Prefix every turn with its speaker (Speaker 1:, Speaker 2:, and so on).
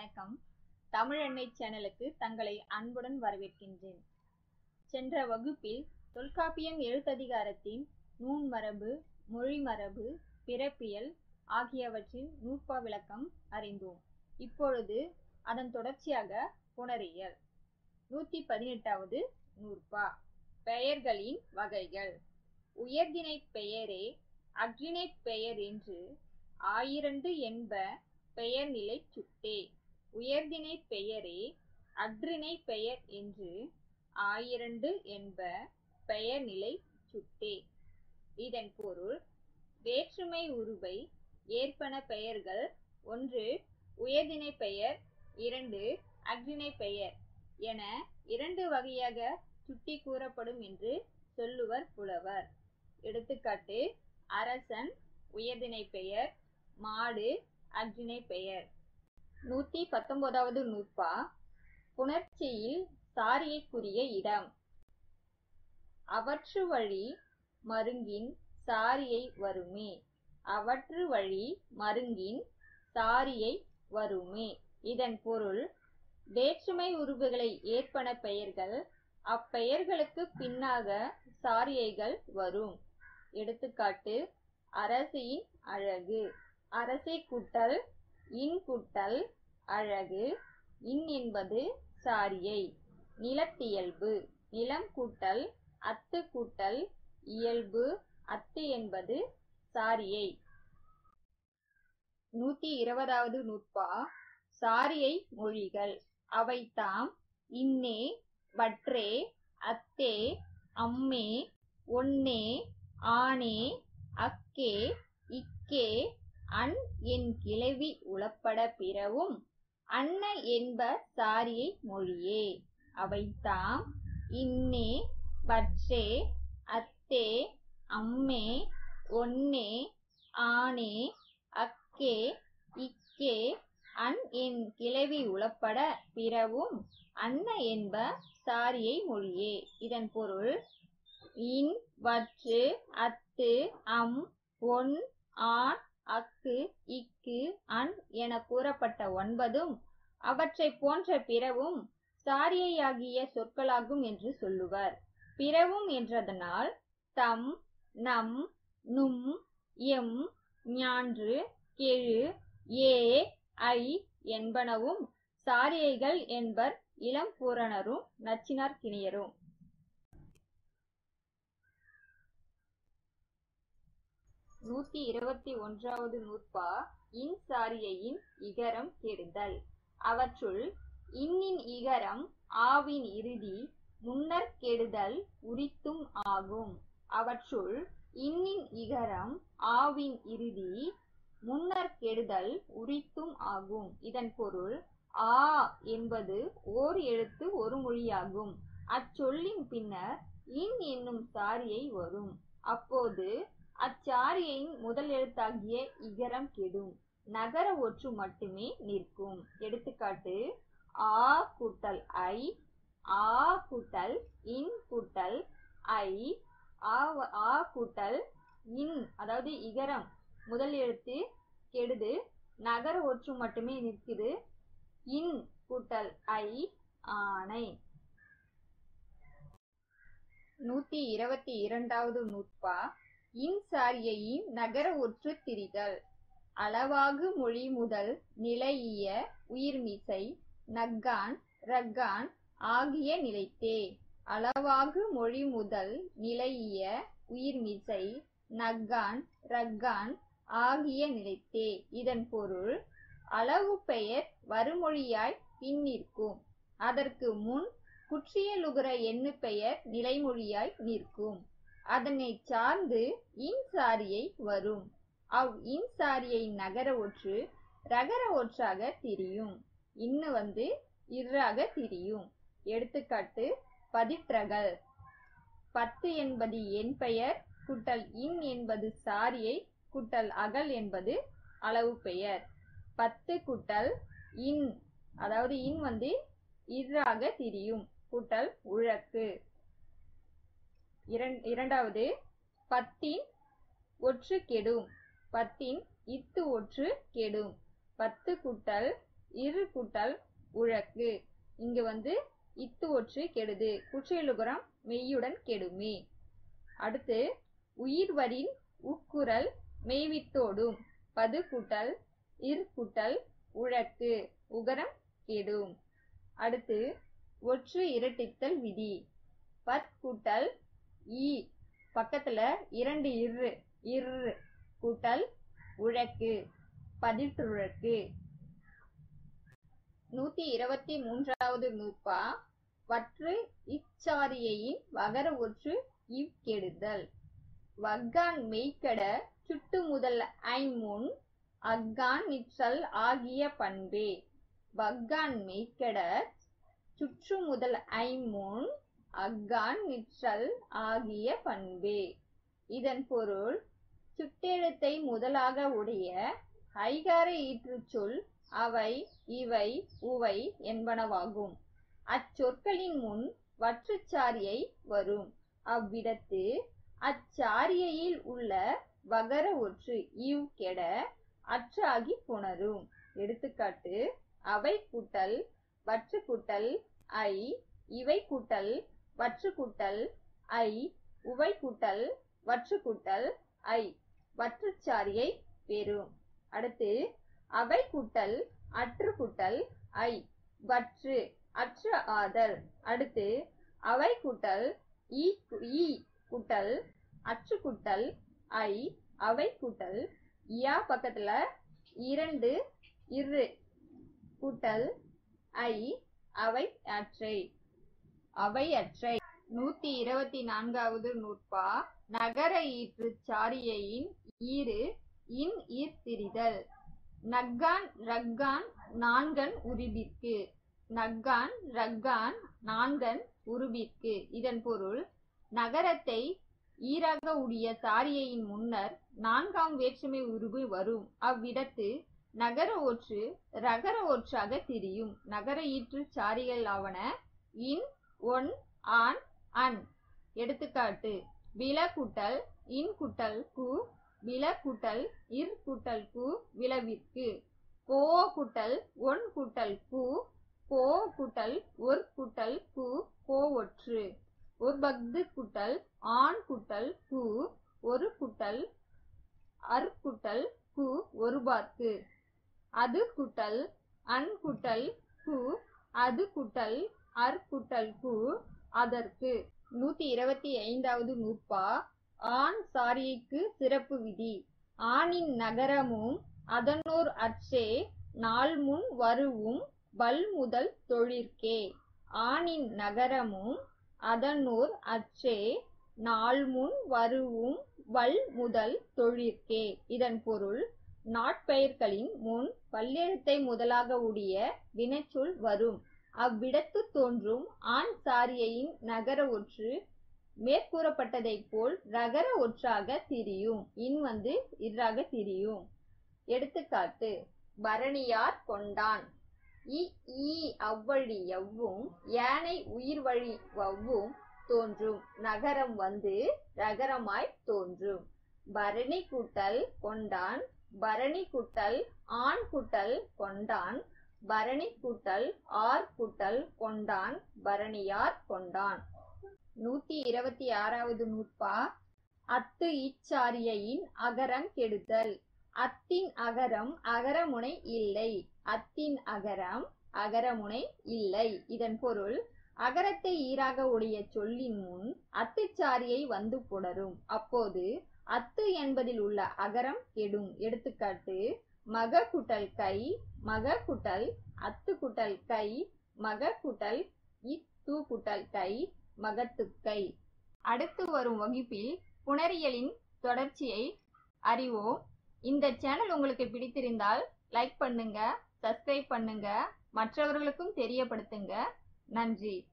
Speaker 1: வணக்கம் தமிழெண்ணை சேனலுக்கு தங்களை அன்புடன் வரவேற்கின்றேன் சென்ற வகுப்பில் தொல்காப்பியம் எழுத்ததிகாரத்தின் நூன்மரபு மொழிமரபு பிறப்பியல் ஆகியவற்றின் நூற்பா விளக்கம் அறிந்தோம் இப்பொழுது அதன் தொடர்ச்சியாக புணரியல் நூத்தி பதினெட்டாவது நூற்பா பெயர்களின் வகைகள் உயர்திணைப் பெயரே அஃறிணைப் பெயர் என்று ஆயிரண்டு என்ப பெயர்நிலைச் சுட்டே உயர்திணைப் பெயரே அஃறிணை பெயர் என்று ஆயிரண்டு என்ப பெயர்நிலை சுட்டே இதன் பொருள் வேற்றுமை உருவை ஏற்பன பெயர்கள் ஒன்று உயர்திணை பெயர் இரண்டு அஃறிணை பெயர் என இரண்டு வகையாக சுட்டி கூறப்படும் என்று சொல்லுவர் புலவர் எடுத்துக்காட்டு அரசன் உயர்திணை பெயர் மாடு அஃறிணை பெயர் நூத்தி பத்தொன்பதாவது நூற்பா புணர்ச்சியில் சாரியைக்குரிய இடம் அவற்று வழி மருங்கின் சாரியை வருமே அவற்று வழி மருங்கின் சாரியை வருமே இதன் பொருள் வேற்றுமை உருவுகளை ஏற்பன பெயர்கள் அப்பெயர்களுக்கு பின்னாக சாரியைகள் வரும் எடுத்துக்காட்டு அரசியின் அழகு அரசை கூட்டல் இன் கூட்டல் அழகு இன் என்பது சாரியை நிலத்தியல்பு நிலம் கூட்டல் அத்து கூட்டல் இயல்பு அத்து என்பது சாரியை நூத்தி இருபதாவது நூற்பா சாரியை மொழிகள் அவை தாம் இன்னே வற்றே அத்தே அம்மே ஒன்னே ஆனே அக்கே இக்கே அன் என் கிளவி உளப்பட பிறவும் அன்ன என்ப சாரியை மொழியே அவைத்தாம் இன்னே வற்றே அத்தே அம்மே ஒன்னே ஆனே அக்கே இக்கே அன் என் கிளவி உளப்பட பிறவும் அன்ன என்ப சாரியை மொழியே இதன் பொருள் இன் வற்று அத்து அம் ஒன் ஆண் அக்கு இக்கு அன் என கூறப்பட்ட ஒன்பதும் அவற்றை போன்ற பிறவும் சாரியையாகிய சொற்களாகும் என்று சொல்லுவர் பிறவும் என்றதனால் தம் நம் நும் எம் ஞான்று கெழு ஏ ஐ என்பனவும் சாரியைகள் என்பர் இளம் பூரணரும் நச்சினார் கிணியரும் நூத்தி இருபத்தி ஒன்றாவது நூற்பா இன் சாரியையின் இகரம் கெடுதல் அவற்றுள் இன்னின் இகரம் ஆவின் இறுதி முன்னர் கெடுதல் உரித்தும் ஆகும் அவற்றுள் இன்னின் இகரம் ஆவின் இறுதி முன்னர் கெடுதல் உரித்தும் ஆகும் இதன் பொருள் ஆ என்பது ஓர் எழுத்து ஒரு மொழியாகும் அச்சொல்லின் பின்னர் இன் என்னும் சாரியை வரும் அப்போது அச்சாரியின் முதல் எழுத்தாகிய இகரம் கெடும் நகர ஒற்று மட்டுமே நிற்கும் எடுத்துக்காட்டு ஆ கூட்டல் ஐ ஆ கூட்டல் இன் கூட்டல் ஐ ஆ கூட்டல் இன் அதாவது இகரம் முதல் எழுத்து கெடுது நகர ஒற்று மட்டுமே நிற்குது இன் கூட்டல் ஐ ஆணை நூத்தி இருபத்தி இரண்டாவது நூற்பா இன்சாரியையின் நகர ஒற்று திரிதல் அளவாகு மொழி முதல் நிலையிய உயிர்மிசை நக்கான் ரக்கான் ஆகிய நிலைத்தே அளவாகு மொழி முதல் நிலையிய உயிர்மிசை நக்கான் ரக்கான் ஆகிய நிலைத்தே இதன் பொருள் அளவு பெயர் வருமொழியாய் பின்னிற்கும் அதற்கு முன் குற்றியலுகிற எண்ணு பெயர் நிலைமொழியாய் நிற்கும் அதனை சார்ந்து இன்சாரியை வரும் அவ் இன்சாரியை நகர ஒற்று ரகர ஒற்றாக திரியும் இன்னு வந்து இர்ராக திரியும் எடுத்துக்காட்டு பதிற்றகல் பத்து என்பது என் பெயர் குட்டல் இன் என்பது சாரியை குட்டல் அகல் என்பது அளவு பெயர் பத்து குட்டல் இன் அதாவது இன் வந்து இர்ராக திரியும் கூட்டல் உழக்கு இரண்டாவது பத்தின் ஒற்று கெடும் பத்தின் இத்து ஒற்று கெடும் பத்து குட்டல் இரு கூட்டல் உழக்கு இங்கு வந்து இத்து ஒற்று கெடுது குற்றியலுகரம் மெய்யுடன் கெடுமே அடுத்து உயிர்வரின் உட்குரல் மெய்வித்தோடும் பது கூட்டல் இர் கூட்டல் உழக்கு உகரம் கெடும் அடுத்து ஒற்று இரட்டித்தல் விதி பத் கூட்டல் ஈ பக்கத்துல இரண்டு இரு இரு கூட்டல் உழக்கு பதிற்றுழக்கு நூத்தி இருபத்தி மூன்றாவது நூற்பா வற்று இச்சாரியையின் வகர ஒற்று இவ்கெடுதல் வக்கான் மெய்க்கட சுட்டு முதல் ஐமுன் அக்கான் நிற்றல் ஆகிய பண்பே வக்கான் மெய்க்கட சுற்று முதல் ஐமுன் அக்கான் நிற்றல் ஆகிய பண்பே இதன் பொருள் சுட்டெழுத்தை முதலாக உடைய ஐகார ஈற்றுச் சொல் அவை இவை உவை என்பனவாகும் அச்சொற்களின் முன் வற்றுச்சாரியை வரும் அவ்விடத்து அச்சாரியையில் உள்ள வகர ஒற்று இவ் கெட அற்றாகி புணரும் எடுத்துக்காட்டு அவை கூட்டல் வற்று கூட்டல் ஐ இவை கூட்டல் வற்று கூட்டல் ஐ உவை கூட்டல் வற்று கூட்டல் ஐ வற்றுச்சாரியை பெறும் அடுத்து அவை கூட்டல் அற்று கூட்டல் ஐ வற்று அற்று ஆதல் அடுத்து அவை கூட்டல் ஈ ஈ கூட்டல் அற்று கூட்டல் ஐ அவை கூட்டல் யா பக்கத்துல இரண்டு இரு கூட்டல் ஐ அவை அற்றை அவை அற்றை நூத்தி இருபத்தி நான்காவது நூற்பா நகர ஈற்று சாரியையின் ஈறு இன் ஈர்த்திரிதல் நக்கான் ரக்கான் நான்கன் உருபிற்கு நக்கான் ரக்கான் நான்கன் உருபிற்கு இதன் பொருள் நகரத்தை ஈராக உடைய சாரியையின் முன்னர் நான்காம் வேற்றுமை உருபு வரும் அவ்விடத்து நகர ஒற்று ரகர ஒற்றாக திரியும் நகர ஈற்று சாரிகள் ஆவன இன் ஒன் ஆன் அன் எடுத்துக்காட்டு வில கூட்டல் இன் கூட்டல் கு வில கூட்டல் இர் கூட்டல் கு விளவிற்கு கோ கூட்டல் ஒன் கூட்டல் கு கோ கூட்டல் ஒரு கூட்டல் கு கோ ஒற்று ஒரு பக்து கூட்டல் ஆண் கூட்டல் கு ஒரு கூட்டல் அர் கூட்டல் கு ஒரு பார்க்கு அது கூட்டல் அன் கூட்டல் கு அது கூட்டல் அர் கூட்டல் கு அதற்கு நூத்தி இருபத்தி ஐந்தாவது நூற்பா ஆண் சாரியைக்கு சிறப்பு விதி ஆணின் நகரமும் அதனோர் அற்றே நாள் முன் வருவும் வல் முதல் தொழிற்கே ஆணின் நகரமும் அதனோர் அற்றே நாள் முன் வருவும் வல் முதல் தொழிற்கே இதன் பொருள் நாட்பெயர்களின் முன் பல்லெழுத்தை முதலாக உடைய வினைச்சொல் வரும் அவ்விடத்து தோன்றும் ஆண் சாரியையின் நகர ஒற்று மேற்கூறப்பட்டதைப் போல் ரகர ஒற்றாக திரியும் இன் வந்து இராக திரியும் எடுத்துக்காட்டு பரணியார் கொண்டான் இ ஈ அவ்வழி எவ்வும் யானை உயிர் வழி வவ்வும் தோன்றும் நகரம் வந்து ரகரமாய் தோன்றும் பரணி கூட்டல் கொண்டான் பரணி கூட்டல் ஆண் கூட்டல் கொண்டான் பரணி கூட்டல் ஆர் கூட்டல் கொண்டான் பரணியார் கொண்டான் நூத்தி இருபத்தி ஆறாவது நூற்பா அத்து இச்சாரியையின் அகரம் கெடுதல் அத்தின் அகரம் அகரமுனை இல்லை அத்தின் அகரம் அகரமுனை இல்லை இதன் பொருள் அகரத்தை ஈராக உடைய சொல்லின் முன் அத்துச்சாரியை வந்து புணரும் அப்போது அத்து என்பதில் உள்ள அகரம் கெடும் எடுத்துக்காட்டு மக குட்டல் கை மக குட்டல் அத்து குட்டல் கை மக குட்டல் இத்து குட்டல் கை மகத்துக்கை அடுத்து வரும் வகுப்பில் புணரியலின் தொடர்ச்சியை அறிவோம் இந்த சேனல் உங்களுக்கு பிடித்திருந்தால் லைக் பண்ணுங்க சப்ஸ்கிரைப் பண்ணுங்க மற்றவர்களுக்கும் தெரியப்படுத்துங்க நன்றி